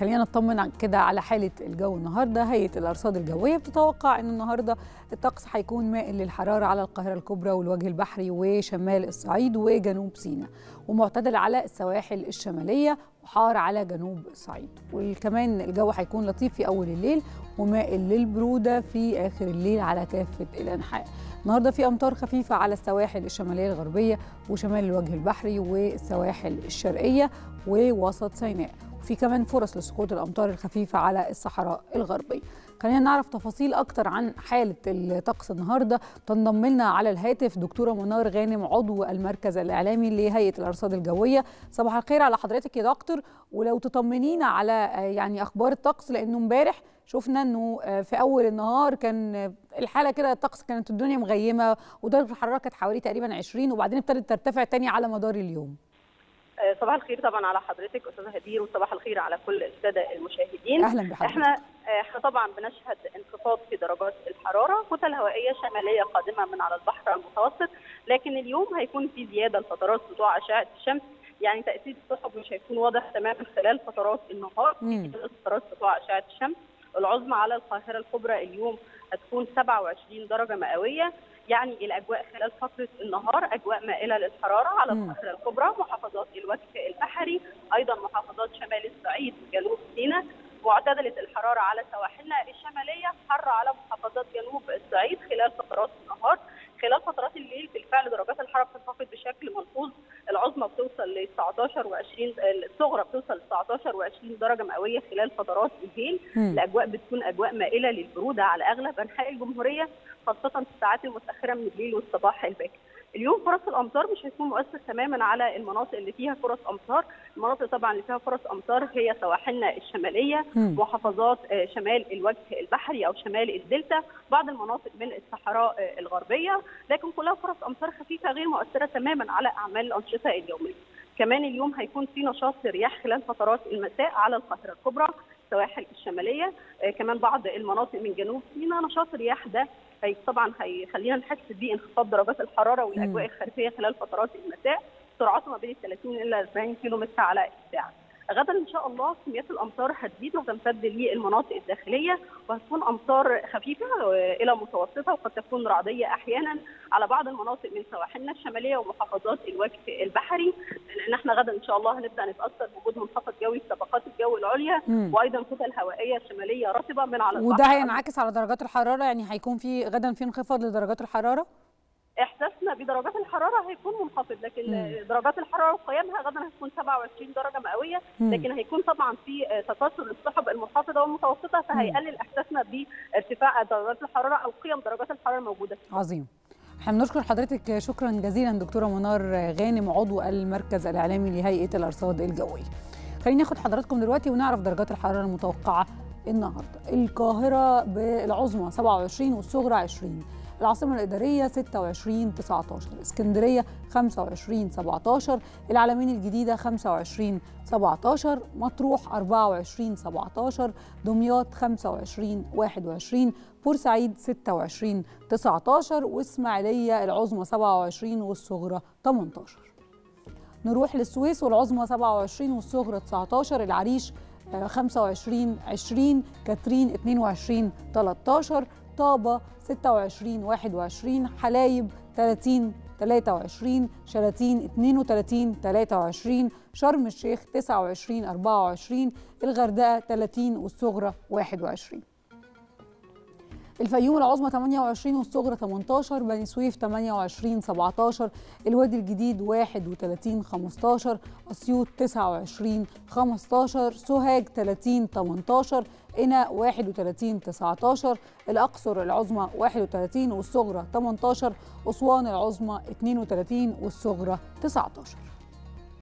خلينا نطمن كده على حالة الجو النهاردة هيئة الأرصاد الجوية بتتوقع أن النهاردة الطقس هيكون مائل للحرارة على القاهرة الكبرى والوجه البحري وشمال الصعيد وجنوب سيناء ومعتدل على السواحل الشمالية وحار على جنوب الصعيد وكمان الجو هيكون لطيف في أول الليل ومائل للبرودة في آخر الليل على كافة الأنحاء النهارده في امطار خفيفه على السواحل الشماليه الغربيه وشمال الوجه البحري والسواحل الشرقيه ووسط سيناء وفي كمان فرص لسقوط الامطار الخفيفه على الصحراء الغربيه خلينا نعرف تفاصيل اكتر عن حاله الطقس النهارده تنضم لنا على الهاتف دكتوره منار غانم عضو المركز الاعلامي لهيئه الارصاد الجويه صباح الخير على حضرتك يا دكتور ولو تطمنينا على يعني اخبار الطقس لانه امبارح شفنا انه في اول النهار كان الحاله كده الطقس كانت الدنيا مغيمه ودرجه الحراره كانت حوالي تقريبا 20 وبعدين ابتدت ترتفع تاني على مدار اليوم صباح الخير طبعا على حضرتك استاذه هدير وصباح الخير على كل الساده المشاهدين اهلا بحضرتك احنا احنا طبعا بنشهد انخفاض في درجات الحراره كتل هوائيه شماليه قادمه من على البحر المتوسط لكن اليوم هيكون في زياده لفترات سطوع اشعه الشمس يعني تاثير السحب مش هيكون واضح تماما خلال فترات النهار فترات سطوع اشعه الشمس العظمى على القاهره الكبرى اليوم هتكون 27 درجه مئويه يعني الاجواء خلال فتره النهار اجواء مائله للحراره على القاهره الكبرى محافظات الوجه البحري ايضا محافظات شمال الصعيد وجنوب سيناء معتدله الحراره على سواحلنا الشماليه حر على محافظات جنوب الصعيد خلال فترات النهار خلال فترات الليل بالفعل درجات الحراره بتنخفض بشكل ملحوظ العظمى بتوصل ل 19 و20 الصغرى بتوصل ل 19 و20 درجه مئويه خلال فترات الليل الاجواء بتكون اجواء مائله للبروده على اغلب انحاء الجمهوريه خاصه في الساعات المتاخره من الليل والصباح الباكر اليوم فرص الامطار مش هيكون مؤثر تماما على المناطق اللي فيها فرص امطار المناطق طبعا اللي فيها فرص امطار هي سواحلنا الشماليه م. محافظات شمال الوجه البحري او شمال الدلتا بعض المناطق من الصحراء الغربيه لكن كلها فرص امطار خفيفه غير مؤثره تماما على اعمال الانشطه اليوميه كمان اليوم هيكون في نشاط لرياح خلال فترات المساء على القاهره الكبرى السواحل الشماليه كمان بعض المناطق من جنوب سيناء نشاط الرياح ده هي طبعا هيخلينا نحس بانخفاض درجات الحراره والاجواء الخريفيه خلال فترات المساء سرعته ما بين 30 الى 40 كيلو متر على الساعه. غدا ان شاء الله كميات الامطار هتزيد وتمتد للمناطق الداخليه وهتكون امطار خفيفه الى متوسطه وقد تكون رعديه احيانا على بعض المناطق من سواحلنا الشماليه ومحافظات الوجه البحري لان احنا غدا ان شاء الله هنبدا نتاثر بوجود منخفض جوي في طبقات الجو العليا مم. وايضا كتل هوائيه شماليه رطبه من على وده هينعكس على درجات الحراره يعني هيكون في غدا في انخفاض لدرجات الحراره؟ احساسنا بدرجات الحراره هيكون منخفض لكن مم. درجات الحراره وقيمها غدا هتكون 27 درجه مئويه لكن هيكون طبعا في تكاثر للسحب المنخفضه والمتوسطه فهيقلل احساسنا بارتفاع درجات الحراره او قيم درجات الحراره الموجوده عظيم احنا بنشكر حضرتك شكرا جزيلا دكتوره منار غانم عضو المركز الاعلامي لهيئه الارصاد الجويه خلينا ناخد حضراتكم دلوقتي ونعرف درجات الحراره المتوقعه النهارده القاهره بالعظمى 27 والصغرى 20 العاصمة الإدارية 26 19 اسكندرية 25 17 العلمين الجديدة 25 17 مطروح 24 17 دمياط 25 21 بورسعيد 26 19 وإسماعيلية العظمى 27 والصغرى 18 نروح للسويس والعظمى 27 والصغرى 19 العريش 25 20 كاترين 22 13 طابة 26 21 حلايب 30 23 شلاتين 32 23 شرم الشيخ 29 24 الغردقة 30 والصغرى 21 الفيوم العظمى 28 والصغرى 18 بني سويف 28 17 الوادي الجديد 31 15 اسيوط 29 15 سوهاج 30 18 قنا 31 19 الاقصر العظمى 31 والصغرى 18 اسوان العظمى 32 والصغرى 19